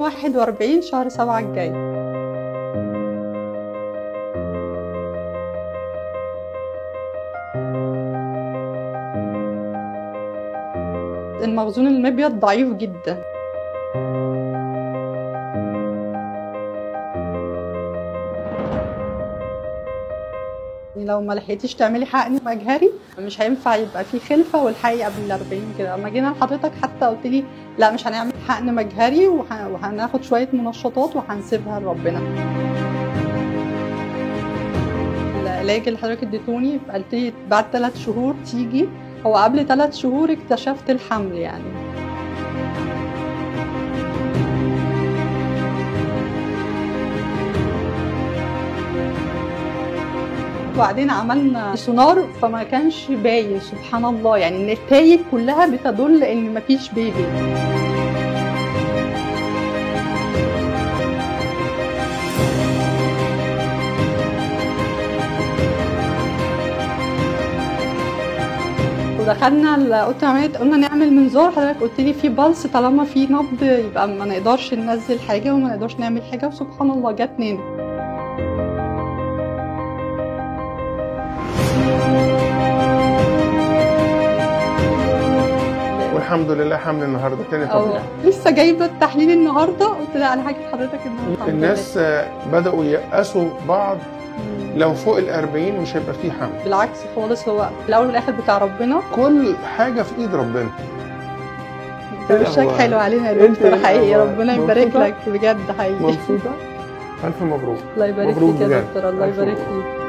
41 شهر سبعة الجاي المخزون المبيض ضعيف جدا لو ما لحقتيش تعملي حقن مجهري مش هينفع يبقى في خلفه والحقي قبل ال 40 كده اما جينا لحضرتك حتى قلت لي لا مش هنعمل حقن مجهري وه- وهناخد شويه منشطات وهنسيبها لربنا العلاج اللي حضرتك اديتوني قلت لي بعد ثلاث شهور تيجي هو قبل ثلاث شهور اكتشفت الحمل يعني وبعدين عملنا سونار فما كانش باين سبحان الله يعني النتائج كلها بتدل ان مفيش بيبي ودخلنا اوضه العمليات قلنا نعمل منظار حضرتك قلت لي في بلس طالما في نبض يبقى ما نقدرش ننزل حاجه وما نقدرش نعمل حاجه وسبحان الله جت اتنين والحمد لله حمل النهارده تاني أو طبيعي لسه جايبه التحليل النهارده قلت لا انا هاجي لحضرتك النهارده الحمد الناس آه، بدأوا ييأسوا بعض لله. لو فوق ال 40 مش هيبقى فيه حمل بالعكس خالص هو في الاول والاخر بتاع ربنا كل حاجة في إيد ربنا ده وشك الأخبار؟ حلو علينا يا أنت دكتور إيه حقيقي الأخبار؟ ربنا يبارك مبسوطة؟ لك بجد حقيقي مبسوطة؟ ألف مبروك الله يبارك مبروك فيك يا بجد. دكتور الله ألف يبارك مبروك. فيك